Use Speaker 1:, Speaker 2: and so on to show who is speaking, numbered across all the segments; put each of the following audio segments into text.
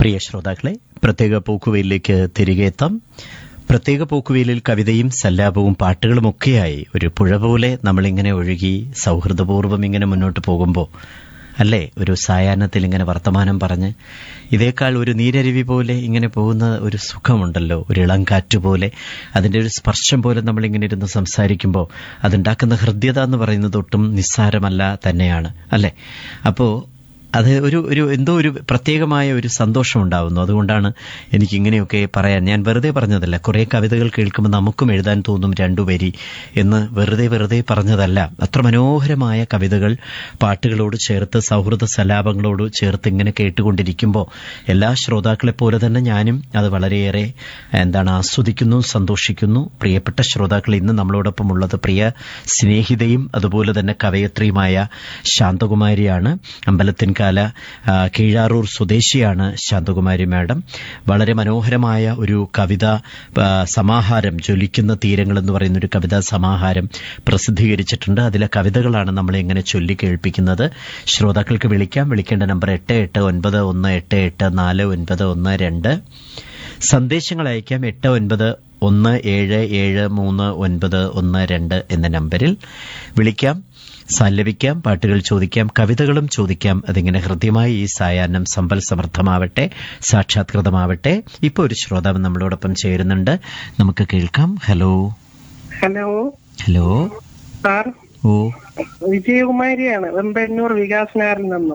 Speaker 1: പ്രിയ ശ്രോതാക്കളെ പ്രത്യേക പോക്കുവയിലേക്ക് തിരികെ എത്താം പ്രത്യേക പോക്കുവയിലിൽ കവിതയും സല്ലാപവും പാട്ടുകളും ഒക്കെയായി ഒരു പുഴ പോലെ നമ്മളിങ്ങനെ ഒഴുകി സൗഹൃദപൂർവ്വം ഇങ്ങനെ മുന്നോട്ട് പോകുമ്പോൾ അല്ലേ ഒരു സായാഹ്നത്തിൽ ഇങ്ങനെ വർത്തമാനം പറഞ്ഞ് ഇതേക്കാൾ ഒരു നീരരുവി പോലെ ഇങ്ങനെ പോകുന്ന ഒരു സുഖമുണ്ടല്ലോ ഒരു ഇളം കാറ്റ് പോലെ അതിന്റെ ഒരു സ്പർശം പോലെ നമ്മളിങ്ങനെ ഇരുന്ന് സംസാരിക്കുമ്പോൾ അതുണ്ടാക്കുന്ന ഹൃദ്യത എന്ന് പറയുന്നത് ഒട്ടും നിസ്സാരമല്ല തന്നെയാണ് അല്ലേ അപ്പോ അത് ഒരു ഒരു എന്തോ ഒരു പ്രത്യേകമായ ഒരു സന്തോഷം ഉണ്ടാവുന്നു അതുകൊണ്ടാണ് എനിക്ക് ഇങ്ങനെയൊക്കെ പറയാൻ ഞാൻ വെറുതെ പറഞ്ഞതല്ല കുറെ കവിതകൾ കേൾക്കുമ്പോൾ നമുക്കും എഴുതാൻ തോന്നും രണ്ടു വരി എന്ന് വെറുതെ വെറുതെ പറഞ്ഞതല്ല അത്ര മനോഹരമായ കവിതകൾ പാട്ടുകളോട് ചേർത്ത് സൗഹൃദ സലാപങ്ങളോട് ചേർത്ത് ഇങ്ങനെ കേട്ടുകൊണ്ടിരിക്കുമ്പോൾ എല്ലാ ശ്രോതാക്കളെ പോലെ തന്നെ ഞാനും അത് വളരെയേറെ എന്താണ് ആസ്വദിക്കുന്നു സന്തോഷിക്കുന്നു പ്രിയപ്പെട്ട ശ്രോതാക്കൾ ഇന്ന് നമ്മളോടൊപ്പം ഉള്ളത് പ്രിയ സ്നേഹിതയും അതുപോലെ തന്നെ കവയത്രിയുമായ ശാന്തകുമാരിയാണ് അമ്പലത്തിൻകാല ആ, കീഴാറൂർ സ്വദേശിയാണ് ശാന്തകുമാരി മാഡം വളരെ മനോഹരമായ ഒരു കവിത ആ, സമാഹാരം ജ്വലിക്കുന്ന തീരങ്ങൾ എന്ന് പറയുന്ന ഒരു കവിതാ സമാഹാരം പ്രസിദ്ധീകരിച്ചിട്ടുണ്ട് അതിലെ കവിതകളാണ് നമ്മളെ ഇങ്ങനെ ചൊല്ലി കേൾപ്പിക്കുന്നത് ശ്രോതാക്കൾക്ക് വിളിക്കാം വിളിക്കേണ്ട നമ്പർ എട്ട് എട്ട് ഒൻപത് ഒന്ന് എട്ട് എട്ട് നാല് ഒൻപത് ഒന്ന് രണ്ട് സന്ദേശങ്ങൾ അയക്കാം എട്ട് ഒൻപത് ഒന്ന് ഏഴ് ഏഴ് മൂന്ന് ഒൻപത് ഒന്ന് രണ്ട് എന്ന നമ്പറിൽ വിളിക്കാം സല്ലപിക്കാം പാട്ടുകൾ ചോദിക്കാം കവിതകളും ചോദിക്കാം അതിങ്ങനെ ഹൃദ്യമായി ഈ സായാഹ്നം സമ്പൽ സമൃദ്ധമാവട്ടെ സാക്ഷാത്കൃതമാവട്ടെ ഇപ്പോൾ ഒരു ശ്രോതാവ് നമ്മളോടൊപ്പം ചേരുന്നുണ്ട് നമുക്ക് കേൾക്കാം ഹലോ
Speaker 2: ഹലോ
Speaker 1: ഹലോ
Speaker 2: സാർ
Speaker 1: ഓ
Speaker 2: വിജയകുമാരിയാണ് വെമ്പന്നൂർ വികാസനാറിൽ നിന്നും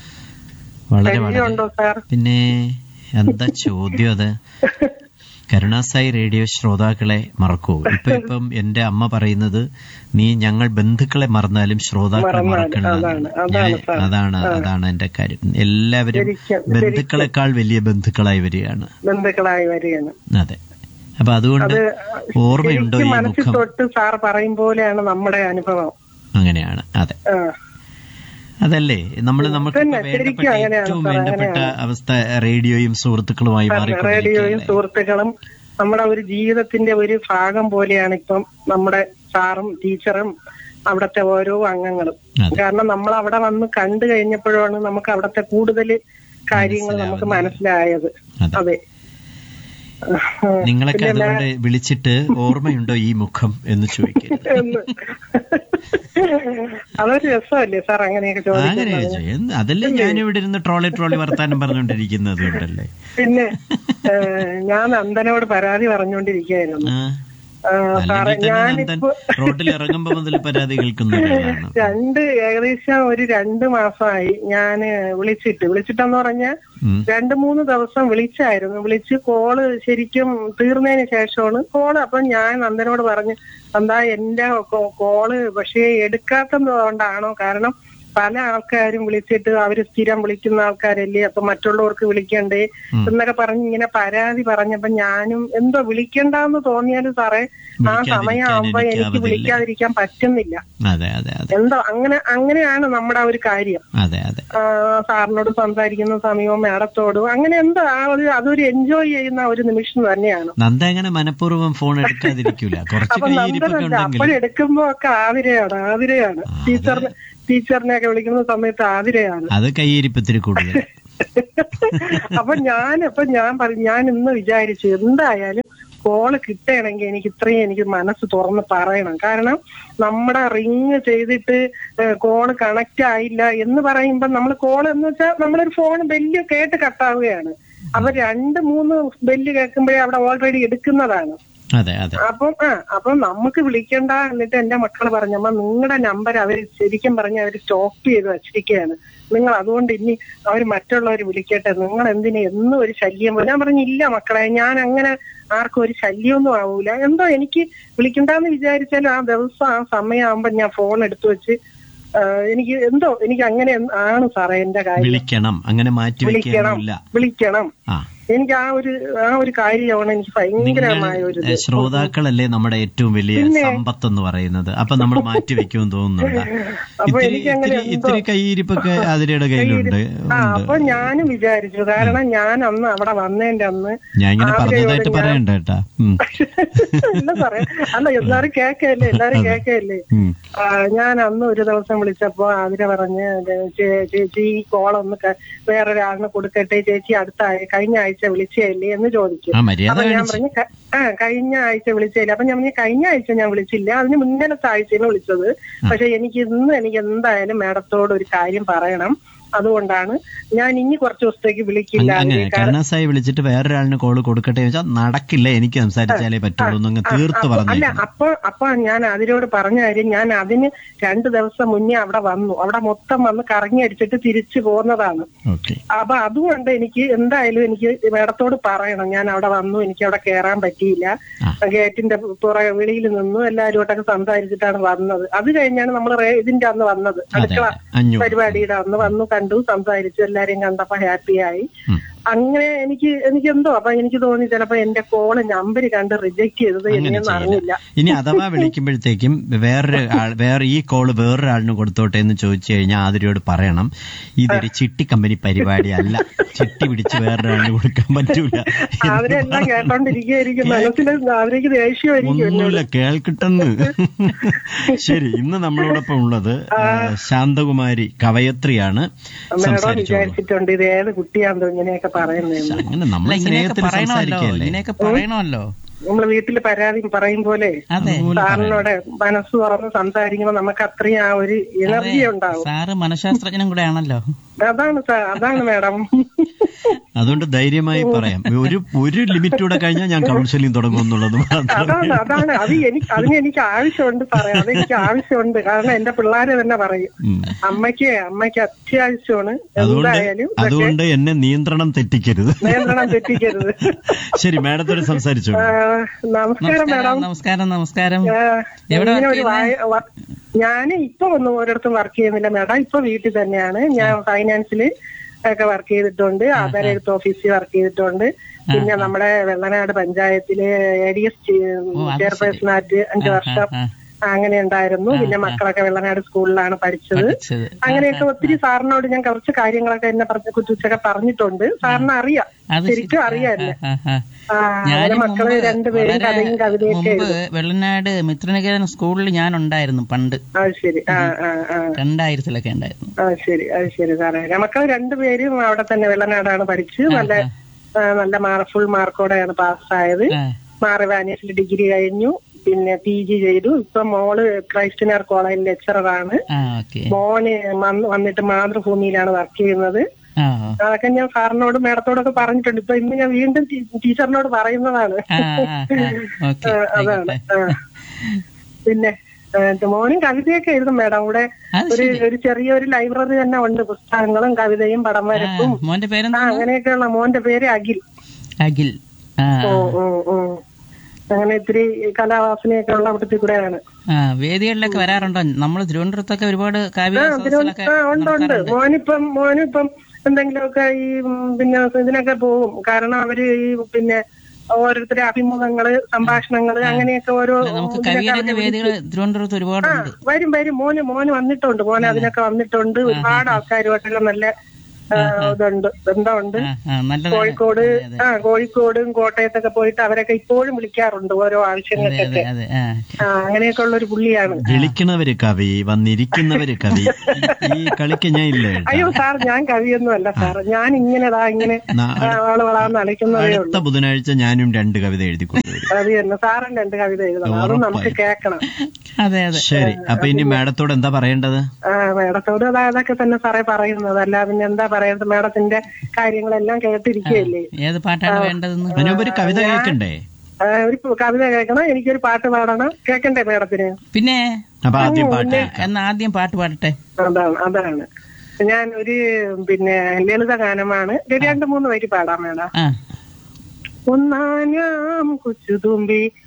Speaker 1: വളരെ വളരെ
Speaker 2: പരിചയമുണ്ടോ സാർ
Speaker 1: പിന്നെ എന്താ ചോദ്യം അത് കരുണാസായി റേഡിയോ ശ്രോതാക്കളെ മറക്കൂ ഇപ്പൊ ഇപ്പം എന്റെ അമ്മ പറയുന്നത് നീ ഞങ്ങൾ ബന്ധുക്കളെ മറന്നാലും ശ്രോതാക്കളെ
Speaker 2: മറന്നാലും,
Speaker 1: മറക്കണ്ട
Speaker 2: അതാണ്, അതാണ് സാർ.
Speaker 1: അതാണ് അതാണ് എന്റെ കാര്യം എല്ലാവരും
Speaker 2: ശരിക്കും,
Speaker 1: ബന്ധുക്കളെക്കാൾ വലിയ ബന്ധുക്കളായി വരികയാണ്
Speaker 2: ബന്ധുക്കളായി വരികയാണ്
Speaker 1: അതെ അപ്പൊ അതുകൊണ്ട്
Speaker 2: അത്
Speaker 1: ഓർമ്മയുണ്ടോ
Speaker 2: ശരിക്കും
Speaker 1: ഈ
Speaker 2: മനസ്സിൽ
Speaker 1: മുഖം
Speaker 2: തൊട്ട് സാർ പറയും പോലെയാണ് നമ്മുടെ അനുഭവം
Speaker 1: അങ്ങനെയാണ് അതെ
Speaker 2: ആ,
Speaker 1: അതല്ലേ നമ്മൾ നമുക്ക്
Speaker 2: തന്നെ,
Speaker 1: വേണ്ടപ്പെട്ട
Speaker 2: ശരിക്കും അങ്ങനെയാണ്
Speaker 1: ഏറ്റവും
Speaker 2: സാർ,
Speaker 1: വേണ്ടപ്പെട്ട
Speaker 2: അങ്ങനെയാണ്.
Speaker 1: അവസ്ഥ റേഡിയോയും സുഹൃത്തുക്കളുമായി
Speaker 2: റേഡിയോയും
Speaker 1: മാറിക്കൊണ്ടിരിക്കുകയല്ലേ
Speaker 2: സുഹൃത്തുക്കളും നമ്മുടെ ഒരു ജീവിതത്തിന്റെ ഒരു ഭാഗം പോലെയാണ് ഇപ്പം നമ്മുടെ സാറും ടീച്ചറും അവിടുത്തെ ഓരോ അംഗങ്ങളും
Speaker 1: അതെ.
Speaker 2: കാരണം നമ്മൾ അവിടെ വന്ന് കണ്ടു കഴിഞ്ഞപ്പോഴാണ് നമുക്ക് അവിടുത്തെ കൂടുതൽ കാര്യങ്ങൾ നമുക്ക് മനസ്സിലായത്
Speaker 1: അതെ
Speaker 2: അതെ
Speaker 1: നിങ്ങളൊക്കെ അതുകൊണ്ട് വിളിച്ചിട്ട് ഓർമ്മയുണ്ടോ ഈ മുഖം എന്ന് ചോദിക്കരുത്
Speaker 2: എന്ന്. അതൊരു രസമല്ലേ സാർ അങ്ങനെയൊക്കെ
Speaker 1: അങ്ങനെ
Speaker 2: ചോദിക്കുന്നത്
Speaker 1: ചോദിച്ചു. എന്ത് അതല്ലേ ഞാൻ ഇവിടെ ഇരുന്ന് ട്രോളി ട്രോളി വർത്താനം പറഞ്ഞുകൊണ്ടിരിക്കുന്നത് കൊണ്ടല്ലേ
Speaker 2: പിന്നെ ഏഹ്, ഞാൻ നന്ദനോട് പരാതി പറഞ്ഞുകൊണ്ടിരിക്കുകയായിരുന്നു
Speaker 1: ആ.
Speaker 2: ഏഹ്, സാറേ
Speaker 1: അല്ലെങ്കിൽ തന്നെ നന്ദൻ
Speaker 2: ഞാനിപ്പോ
Speaker 1: റോഡിൽ ഇറങ്ങുമ്പോ മുതൽ പരാതി കേൾക്കുന്ന ഒരാളാണ്
Speaker 2: രണ്ട് ഏകദേശം ഒരു രണ്ട് മാസമായി ഞാന് വിളിച്ചിട്ട് വിളിച്ചിട്ടെന്ന് പറഞ്ഞാൽ
Speaker 1: ഉം.
Speaker 2: രണ്ട് മൂന്ന് ദിവസം വിളിച്ചായിരുന്നു വിളിച്ച് കോള് ശരിക്കും തീർന്നതിന് ശേഷമാണ് കോള് അപ്പൊ ഞാൻ നന്ദനോട് പറഞ്ഞു എന്താ എന്റെ കോ- കോള് പക്ഷേ എടുക്കാത്തത് കൊണ്ടാണോ കാരണം പല ആൾക്കാരും വിളിച്ചിട്ട് അവര് സ്ഥിരം വിളിക്കുന്ന ആൾക്കാരല്ലേ അപ്പൊ മറ്റുള്ളവർക്ക് വിളിക്കണ്ടേ
Speaker 1: ഉം.
Speaker 2: എന്നൊക്കെ പറഞ്ഞ് ഇങ്ങനെ പരാതി പറഞ്ഞപ്പോ ഞാനും എന്തോ വിളിക്കണ്ടെന്ന് തോന്നിയാലും സാറേ ആ
Speaker 1: വിളിക്കാതിരിക്കാൻ
Speaker 2: സമയമാകുമ്പോ
Speaker 1: എനിക്ക്
Speaker 2: എനിക്ക്
Speaker 1: അവധിയില്ല.
Speaker 2: വിളിക്കാതിരിക്കാൻ പറ്റുന്നില്ല
Speaker 1: അതെ അതെ അതെ
Speaker 2: എന്തോ അങ്ങനെ അങ്ങനെയാണ് നമ്മുടെ ആ ഒരു കാര്യം
Speaker 1: അതെ അതെ
Speaker 2: ആ, സാറിനോട് സംസാരിക്കുന്ന സമയവും മാഡത്തോടും അങ്ങനെ എന്തോ ആ ഒരു അതൊരു എൻജോയ് ചെയ്യുന്ന ഒരു നിമിഷം തന്നെയാണ്
Speaker 1: നന്ദ അങ്ങനെ മനഃപൂർവ്വം ഫോൺ എടുക്കാതിരിക്കൂല കുറച്ച്
Speaker 2: അപ്പൊ
Speaker 1: കയ്യിരിപ്പൊക്കെ
Speaker 2: നന്ദനല്ല
Speaker 1: ഉണ്ടെങ്കിൽ
Speaker 2: അപ്പോഴെടുക്കുമ്പോ ഒക്കെ ആതിരയാണ് ആതിരയാണ്
Speaker 1: ആ,
Speaker 2: ടീച്ചറിനെ ടീച്ചറിനെ ഒക്കെ വിളിക്കുന്ന സമയത്ത് ആതിരയാണ്
Speaker 1: അത് കയ്യിരിപ്പത്തിരി കൂടുതൽ
Speaker 2: അപ്പൊ ഞാൻ അപ്പൊ ഞാൻ പറയും ഞാൻ ഇന്ന് വിചാരിച്ചു എന്തായാലും കോള് കിട്ടണമെങ്കിൽ എനിക്ക് ഇത്രയും എനിക്ക് മനസ്സ് തുറന്ന് പറയണം കാരണം നമ്മുടെ റിങ് ചെയ്തിട്ട് കോള് കണക്ട് ആയില്ല എന്ന് പറയുമ്പോ നമ്മൾ കോൾ എന്ന് വെച്ചാൽ നമ്മളൊരു ഫോൺ ബെല്ല് കേട്ട് കട്ടാവുകയാണ് അപ്പൊ രണ്ട് മൂന്ന് ബെല്ല് കേൾക്കുമ്പോഴേ അവിടെ ഓൾറെഡി എടുക്കുന്നതാണ്
Speaker 1: അതെ അതെ
Speaker 2: അപ്പം ആ അപ്പം നമുക്ക് വിളിക്കണ്ട എന്നിട്ട് എന്റെ മക്കൾ പറഞ്ഞമ്മ നിങ്ങളുടെ നമ്പർ അവർ ശരിക്കും പറഞ്ഞ അവർ സ്റ്റോപ്പ് ചെയ്ത് വച്ചിരിക്കുകയാണ് നിങ്ങൾ അതുകൊണ്ട് ഇനി അവർ മറ്റുള്ളവർ വിളിക്കട്ടെ നിങ്ങൾ എന്തിനു എന്നും ഒരു ശല്യം ഞാൻ പറഞ്ഞു ഇല്ല മക്കളെ ഞാൻ അങ്ങനെ ആർക്കും ഒരു ശല്യമൊന്നും ആവൂല എന്തോ എനിക്ക് വിളിക്കണ്ടെന്ന് വിചാരിച്ചാലും ആ ദിവസം ആ സമയമാകുമ്പോ ഞാൻ ഫോൺ എടുത്തു വെച്ച് ആ, എനിക്ക് എന്തോ എനിക്ക് അങ്ങനെ ആണ് സാറേ എന്റെ കാര്യം
Speaker 1: വിളിക്കണം അങ്ങനെ മാറ്റി
Speaker 2: വിളിക്കണം
Speaker 1: വെക്കാനില്ല
Speaker 2: വിളിക്കണം
Speaker 1: ആ
Speaker 2: എനിക്ക് ആ ഒരു ആ ഒരു കാര്യമാണ് എനിക്ക് ഭയങ്കരമായ ഒരു ഇത്.
Speaker 1: ഏഹ്, ശ്രോതാക്കളല്ലേ നമ്മുടെ ഏറ്റവും വലിയ സമ്പത്ത് എന്ന് പറയുന്നത് അപ്പൊ നമ്മൾ മാറ്റി വെക്കുമെന്ന് തോന്നുന്നുണ്ട്
Speaker 2: അപ്പൊ
Speaker 1: ഇത്തിരി
Speaker 2: എനിക്കങ്ങനെ
Speaker 1: ഇത്തിരി ഇത്തിരി കൈയിരിപ്പൊക്കെ അതിരയുടെ കയ്യിലുണ്ട്
Speaker 2: ആ
Speaker 1: ഉണ്ട്
Speaker 2: അപ്പൊ ഞാനും വിചാരിച്ചു കാരണം ഞാൻ അന്ന് അവിടെ വന്നതിന്റെ അന്ന്
Speaker 1: ഞാൻ ഇങ്ങനെ
Speaker 2: ആതിരയോട്
Speaker 1: പറഞ്ഞതായിട്ട്
Speaker 2: ഞാൻ-
Speaker 1: പറയണ്ട കേട്ടാ ഉം.
Speaker 2: ഇല്ല സാറേ അല്ല എല്ലാരും കേക്കല്ലേ എല്ലാരും കേക്കല്ലേ
Speaker 1: ഉം.
Speaker 2: ആ, ഞാൻ അന്ന് ഒരു ദിവസം വിളിച്ചപ്പോ അതിര പറഞ്ഞ് ചേ- ചേച്ചി ഈ കോളൊന്ന് ക- വേറൊരാളിന് കൊടുക്കട്ടെ ചേച്ചി അടുത്ത ആഴ്ച കഴിഞ്ഞ ആഴ്ച വിളിച്ചല്ലേ എന്ന് ചോദിച്ചു
Speaker 1: ആ മര്യാദ
Speaker 2: അപ്പൊ ഞാൻ
Speaker 1: കാണിച്ച്
Speaker 2: പറഞ്ഞു "ക- ആ കഴിഞ്ഞ ആഴ്ച വിളിച്ചില്ല അപ്പൊ ഞാൻ പറഞ്ഞു കഴിഞ്ഞ ആഴ്ച ഞാൻ വിളിച്ചില്ല അതിന് മുന്നത്തെ ആഴ്ചയാണ് വിളിച്ചത് പക്ഷെ എനിക്ക് ഇന്ന് എനിക്ക് എന്തായാലും മാഡത്തോട് ഒരു കാര്യം പറയണം അതുകൊണ്ടാണ് ഞാൻ ഇനി കുറച്ച് ദിവസത്തേക്ക് വിളിക്കില്ല
Speaker 1: അങ്ങ- അങ്ങനെ
Speaker 2: അതിന് കാരണം-
Speaker 1: കരുണാസായി വിളിച്ചിട്ട് വേറൊരാളിന് കോള് കൊടുക്കട്ടെ എന്ന് വെച്ചാൽ നടക്കില്ല എനിക്ക് സംസാരിച്ചാലേ പറ്റുള്ളൂ എന്നങ്ങ് തീർത്ത്
Speaker 2: അപ്പൊ- അല്ല
Speaker 1: പറഞ്ഞേക്കും
Speaker 2: അപ്പൊ അപ്പൊ ഞാൻ അതിനോട് പറഞ്ഞ കാര്യം ഞാൻ അതിന് രണ്ടു ദിവസം മുന്നേ അവിടെ വന്നു അവിടെ മൊത്തം വന്ന് കറങ്ങി അടിച്ചിട്ട് തിരിച്ചു പോകുന്നതാണ്
Speaker 1: ഓക്കെ
Speaker 2: അപ്പൊ അതുകൊണ്ട് എനിക്ക് എന്തായാലും എനിക്ക് മേഡത്തോട് പറയണം ഞാൻ അവിടെ വന്നു എനിക്ക് അവിടെ കയറാൻ പറ്റിയില്ല
Speaker 1: ആ.
Speaker 2: ഗേറ്റിന്റെ പുറകെ വെളിയിൽ നിന്നു എല്ലാവരുമായിട്ടൊക്കെ സംസാരിച്ചിട്ടാണ് വന്നത് അത് കഴിഞ്ഞാണ് നമ്മൾ ഇതിന്റെ അന്ന് വന്നത് അടുക്കള
Speaker 1: അതെ. അഞ്ഞൂറ്.
Speaker 2: പരിപാടിയുടെ അന്ന് വന്നു കണ്ടു സംസാരിച്ചു എല്ലാരെയും കണ്ടപ്പോ ഹാപ്പിയായി
Speaker 1: ഉം.
Speaker 2: അങ്ങനെ എനിക്ക് എനിക്ക് എന്തോ അപ്പൊ എനിക്ക് തോന്നി ചിലപ്പോ എന്റെ കോള് നമ്പര് കണ്ട് റിജക്ട് ചെയ്തത്
Speaker 1: അങ്ങനെ
Speaker 2: എന്നെയൊന്നും
Speaker 1: ചെയ്യില്ല
Speaker 2: അറിഞ്ഞില്ല
Speaker 1: ഇനി അഥവാ വിളിക്കുമ്പോഴത്തേക്കും വേറൊരു ആൾ വേറെ ഈ കോള് വേറൊരാളിന് കൊടുത്തോട്ടെ എന്ന് ചോദിച്ചു കഴിഞ്ഞാൽ ആതിരയോട് പറയണം ഇതൊരു ചിട്ടി കമ്പനി പരിപാടി അല്ല ചിട്ടി പിടിച്ച് വേറൊരാളിന് കൊടുക്കാൻ പറ്റൂല എന്ന്
Speaker 2: അവരെല്ലാം കേട്ടോണ്ടിരിക്കുകയായിരിക്കും മനസ്സിൽ അവരേക്ക് ദേഷ്യമായിരിക്കും എന്നോട്
Speaker 1: ഒന്നുമില്ല കേൾക്കട്ടെന്ന് ശരി ഇന്ന് നമ്മളോടൊപ്പം ഉള്ളത് ഏഹ്, ശാന്തകുമാരി കവയത്രിയാണ്
Speaker 2: മേഡം
Speaker 1: സംസാരിച്ചോളൂ
Speaker 2: വിചാരിച്ചിട്ടുണ്ട് ഇത് ഏത് കുട്ടിയാണെന്നോ ഇങ്ങനെയൊക്കെ പറയുന്നത്
Speaker 1: അങ്ങനെ നമ്മൾ
Speaker 3: അല്ല ഇങ്ങനെയൊക്കെ
Speaker 1: സ്നേഹത്തിൽ
Speaker 3: പറയണമല്ലോ
Speaker 1: സംസാരിക്കല്ലേ
Speaker 3: ഇങ്ങനെയൊക്കെ പറയണമല്ലോ
Speaker 2: നമ്മള് വീട്ടിൽ പരാതി പറയും പോലെ
Speaker 3: അതെ
Speaker 2: സാറിനോട് മനസ്സ് തുറന്ന് സംസാരിക്കുമ്പോ നമുക്ക് അത്രയും ആ ഒരു എനർജി ഉണ്ടാവും
Speaker 3: സാറ് മനഃശാസ്ത്രജ്ഞനും കൂടെ ആണല്ലോ
Speaker 2: അതാണ് സാർ അതാണ് മേഡം
Speaker 1: അതുകൊണ്ട് ധൈര്യമായി പറയാം ഒരു ഒരു ലിമിറ്റൂടെ കഴിഞ്ഞാൽ ഞാൻ കൗൺസിലിംഗ് തുടങ്ങും എന്നുള്ളത് മാത്രം
Speaker 2: അതാണ് അതാണ് അത് എനിക്ക് അതിന് എനിക്ക് ആവശ്യമുണ്ട് പറയാം അതെനിക്ക് ആവശ്യമുണ്ട് കാരണം എന്റെ പിള്ളേര് തന്നെ പറയും
Speaker 1: ഉം.
Speaker 2: അമ്മയ്ക്ക് അമ്മയ്ക്ക് അത്യാവശ്യമാണ്
Speaker 1: അതുകൊണ്ട്
Speaker 2: എന്തായാലും ഇതൊക്കെ
Speaker 1: അതുകൊണ്ട് എന്നെ നിയന്ത്രണം തെറ്റിക്കരുത്
Speaker 2: നിയന്ത്രണം തെറ്റിക്കരുത്
Speaker 1: ശരി മാഡത്തോട് സംസാരിച്ചു
Speaker 2: ആ, നമസ്കാരം മേഡം
Speaker 3: നമസ്കാരം നമസ്കാരം
Speaker 2: ആ,
Speaker 3: എവിടെ
Speaker 2: ഇങ്ങനെ
Speaker 3: work
Speaker 2: ഒരു വായ- വ- ഞാന് ഇപ്പൊ ഒന്നും ഒരിടത്തും വർക്ക് ചെയ്യുന്നില്ല മേഡം ഇപ്പൊ വീട്ടിൽ തന്നെയാണ് ഞാൻ ഫൈനാൻസില് ഒക്കെ വർക്ക് ചെയ്തിട്ടുണ്ട് ആധാർ എഴുത്ത് ഓഫീസിൽ വർക്ക് ചെയ്തിട്ടുണ്ട് പിന്നെ നമ്മുടെ വെള്ളനാട് പഞ്ചായത്തില് എ ഡി എസ് ചെയർപേഴ്സൺ ആയിട്ട് അഞ്ചു വർഷം
Speaker 3: ആ,
Speaker 2: അങ്ങനെ ഉണ്ടായിരുന്നു പിന്നെ മക്കളൊക്കെ വെള്ളനാട് സ്കൂളിലാണ് പഠിച്ചത്
Speaker 3: പഠിച്ചത്
Speaker 2: അങ്ങനെയൊക്കെ ഒത്തിരി സാറിനോട് ഞാൻ കുറച്ച് കാര്യങ്ങളൊക്കെ എന്നെ പറഞ്ഞ കുറ്റിച്ചൊക്കെ പറഞ്ഞിട്ടുണ്ട് സാറിന് അറിയാം
Speaker 3: അത്
Speaker 2: ശരിക്കും അറിയാം എന്നെ
Speaker 3: ആ, ആ.
Speaker 2: ആ, അങ്ങനെ
Speaker 3: ഞാനും
Speaker 2: മക്കള്
Speaker 3: മുമ്പ്
Speaker 2: രണ്ടുപേരും
Speaker 3: വളരെ
Speaker 2: കഥയും കവിതയൊക്കെ
Speaker 3: മുമ്പ് വെള്ളനാട് മിത്രനികേതൻ സ്കൂളിൽ ഞാൻ ഉണ്ടായിരുന്നു പണ്ട്
Speaker 2: അത് ശരി ആ ആ ആ
Speaker 3: രണ്ടായിരത്തിലൊക്കെ ഉണ്ടായിരുന്നു
Speaker 2: ആ ശരി അത് ശരി സാറേ മക്കൾ രണ്ടുപേരും അവിടെ തന്നെ വെള്ളനാടാണ് പഠിച്ച് നല്ല ആ, നല്ല മാർക്ക് ഫുൾ മാർക്കോടെയാണ് പാസ്സായത്
Speaker 3: ആ,
Speaker 2: മാറിവാനിയസിൽ ഡിഗ്രി കഴിഞ്ഞു പിന്നെ പി ജി ചെയ്തു ഇപ്പൊ മോള് ക്രൈസ്റ്റ്യനാർ കോളേജിൽ ലെക്ചററാണ്
Speaker 3: ആ ഓക്കെ
Speaker 2: മോന് വന്ന് വന്നിട്ട് മാതൃഭൂമിയിലാണ് വർക്ക് ചെയ്യുന്നത്
Speaker 3: ആ
Speaker 2: അതൊക്കെ ഞാൻ സാറിനോട് മേഡത്തോടൊക്കെ പറഞ്ഞിട്ടുണ്ട് ഇപ്പൊ ഇന്ന് ഞാൻ വീണ്ടും ടീ- ടീച്ചറിനോട് പറയുന്നതാണ്
Speaker 3: ആ ആ ഓക്കെ
Speaker 2: ആ, അതാണ് ആ. പിന്നെ ആ, മോനും കവിതയൊക്കെ എഴുതും മേഡം ഇവിടെ
Speaker 3: അത്
Speaker 2: ഒരു ഒരു ചെറിയൊരു ലൈബ്രറി തന്നെ ഉണ്ട് പുസ്തകങ്ങളും കവിതയും പടം വരപ്പും
Speaker 3: മോന്റെ
Speaker 2: ആ
Speaker 3: പേരെന്താ
Speaker 2: അങ്ങനെയൊക്കെയുള്ള മോന്റെ പേര് അഖിൽ
Speaker 3: അഖിൽ ആ
Speaker 2: ഓ ഓ ഓ അങ്ങനെ ഇത്തിരി കലാവാസനയൊക്കെ ഉള്ള അവിടുത്തെ കൂടെയാണ്
Speaker 3: ആ വേദികളിലൊക്കെ വരാറുണ്ടോ നമ്മൾ തിരുവനന്തപുരത്തൊക്കെ ഒരുപാട് കാവ്യ
Speaker 2: ആ
Speaker 3: സദസ്സിലൊക്കെ
Speaker 2: തിരുവനന്തപുരം ആ ഉണ്ട് ഉണ്ട്
Speaker 3: നടത്താറുണ്ട്
Speaker 2: മോനിപ്പം മോനിപ്പം എന്തെങ്കിലുമൊക്കെ ഈ ഉം, പിന്നെ ഇതിനൊക്കെ പോകും കാരണം അവര് ഈ പിന്നെ ഓരോരുത്തരുടെ അഭിമുഖങ്ങള് സംഭാഷണങ്ങള് അങ്ങനെയൊക്കെ ഓരോ
Speaker 3: നമുക്ക്
Speaker 2: ഇതിനൊക്കെ
Speaker 3: കവിയരങ്ങ
Speaker 2: അവര്
Speaker 3: വേദികൾ തിരുവനന്തപുരത്ത് ഒരുപാടുണ്ട്
Speaker 2: വരും വരും മോന് മോന് വന്നിട്ടുണ്ട് മോന് അതിനൊക്കെ വന്നിട്ടുണ്ട് ഒരുപാട് ആൾക്കാരുമായിട്ടുള്ള നല്ല ആ, ഇതുണ്ട് ബന്ധമുണ്ട്
Speaker 3: ആ, ആ, നല്ലതാണ്
Speaker 2: കോഴിക്കോട് ആ കോഴിക്കോടും കോട്ടയത്തൊക്കെ പോയിട്ട് അവരൊക്കെ ഇപ്പോഴും വിളിക്കാറുണ്ട് ഓരോ
Speaker 3: അതെ
Speaker 2: ആവശ്യങ്ങൾക്കൊക്കെ
Speaker 3: അതെ ആ
Speaker 2: ആ അങ്ങനെയൊക്കെ ഉള്ള ഒരു പുള്ളിയാണ്
Speaker 1: വിളിക്കണവര് കവി വന്നിരിക്കുന്നവര് കവി ഈ കളിക്ക് ഞാൻ ഇല്ല കേട്ടോ.
Speaker 2: അയ്യോ സാർ ഞാൻ കവിയൊന്നും അല്ല സാർ ഞാൻ ഇങ്ങനെതാ ഇങ്ങനെ
Speaker 1: നാ-
Speaker 2: ആ, ആള് വളർന്ന് അളിക്കുന്നതേ ഉള്ളൂ
Speaker 1: അടുത്ത ബുധനാഴ്ച ഞാനും രണ്ട് കവിത എഴുതി കൊണ്ടുവരും
Speaker 2: അത് തന്നെ സാറും രണ്ട് കവിത എഴുതണം അതും നമുക്ക് കേൾക്കണം
Speaker 3: അതെ അതെ
Speaker 1: ശരി അപ്പൊ ഇനി മാഡത്തോട് എന്താ പറയേണ്ടത്
Speaker 2: ആ മേഡത്തോട് അതാ അതൊക്കെ തന്നെ സാറേ പറയുന്നത് അല്ല പിന്നെ എന്താ പറയുന്നത് മേഡത്തിന്റെ കാര്യങ്ങളെല്ലാം കേട്ടിരിക്കുകയല്ലേ
Speaker 3: ഏത് പാട്ടാണ് വേണ്ടതെന്ന്
Speaker 1: അതിനുമുമ്പ് ഒരു കവിത കേൾക്കണ്ടേ
Speaker 2: ആ, ഒരു കവിത കേൾക്കണം എനിക്കൊരു പാട്ട് പാടണം കേൾക്കണ്ടേ മേഡത്തിന്
Speaker 3: പിന്നെ
Speaker 1: അപ്പൊ ആദ്യം പാട്ട്
Speaker 3: എന്നാ ആദ്യം പാട്ട് പാടട്ടെ
Speaker 2: അതാണ് അതാണ് ഞാൻ ഒരു പിന്നെ ലളിത ഗാനമാണ് ഒരു രണ്ട് മൂന്ന് വരി പാടാം മേഡം
Speaker 3: ആ
Speaker 2: ഒന്നാനാം കൊച്ചുതുമ്പി